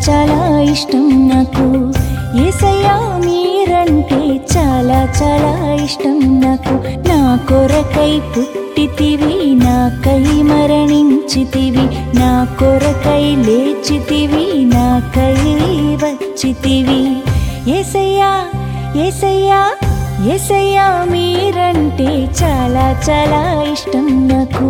చాలా ఇష్టం నాకు ఏసయ్యా మీరంటే చాలా చాలా ఇష్టం నాకు నా కొరకై పుట్టితివి నాకై మరణించితివి నా కొరకై లేచితివి నాకై వచ్చితివి ఏసయ్యా ఏసయ్యా ఏసయ్యా మీరంటే చాలా చాలా ఇష్టం నాకు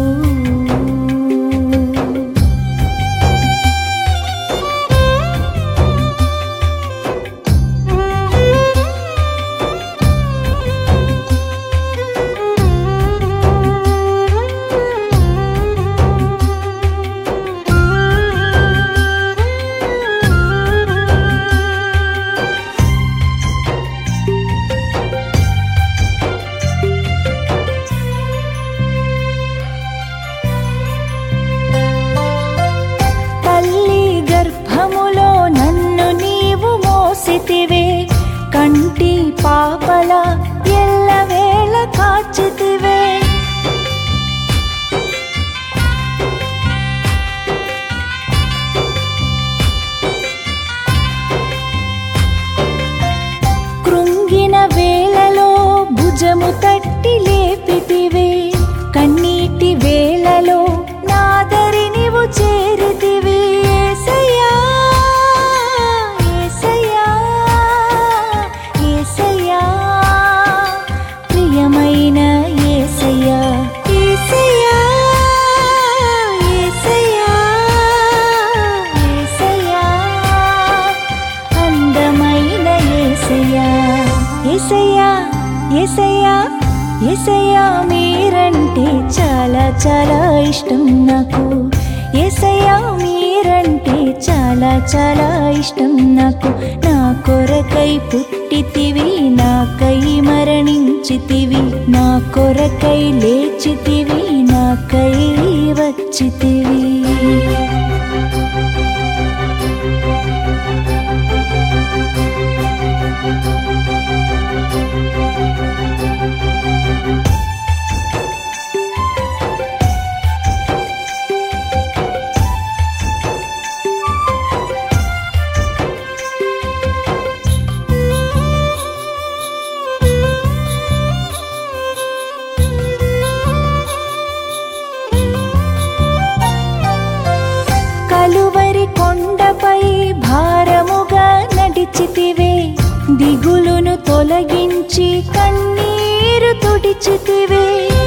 తల్లి గర్భములో నన్ను నీవు మోసితివే కంటి పాపల ఎల్లవేళ కాచితివే కృంగిన వేళలో భుజము తట్టి లేపితివే కన్నీటి వేళలో నాదరి నీవు చేరితివి ఏసయ్యా ఏసయ్యా ఏసయ్యా ప్రియమైన ఏసయ్యా ఏసయ్యా ఏసయ్యా ఏసయ్యా అందమైన ఏసయ్యా ఏసయ్యా ఏసయ్యా ఏసయ్యా మీరంటే చాలా చాలా ఇష్టం నాకు ఏసయ్యా మీరంటే చాలా చాలా ఇష్టం నాకు నా కొరకై పుట్టితివి నాకై మరణించితివి నా కొరకై లేచితివి నాకై వచ్చితివి కలువరి కొండపై భారముగా నడిచితివే దిగులును తొలగించి కన్నీరు తుడిచితివే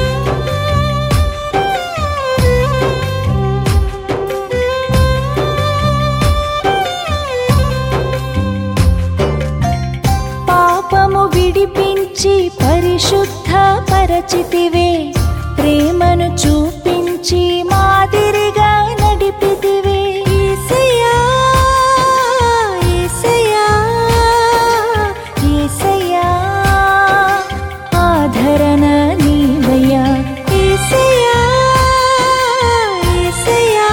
పాపము విడిపించి పరిశుద్ధ పరచితివే ప్రేమను చూపించి మాదిరిగా నడిపితివే యేసయ్యా, యేసయ్యా, యేసయ్యా, ఆదరణ నీవయ్యా యేసయ్యా, యేసయ్యా,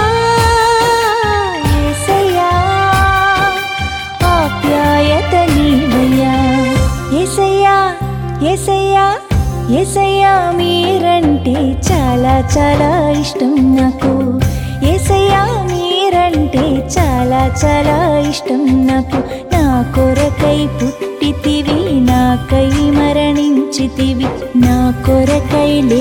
యేసయ్యా, ఆప్యాయత నీవయ్యా ఏసయ్యా ఏసయ్యా ఏసయ్యా మీరంటే చాలా చాలా ఇష్టం నాకు ఏసయ్యా మీరంటే చాలా చాలా ఇష్టం నాకు నా కొరకై పుట్టితివి నాకై మరణించితివి నా కొరకై లే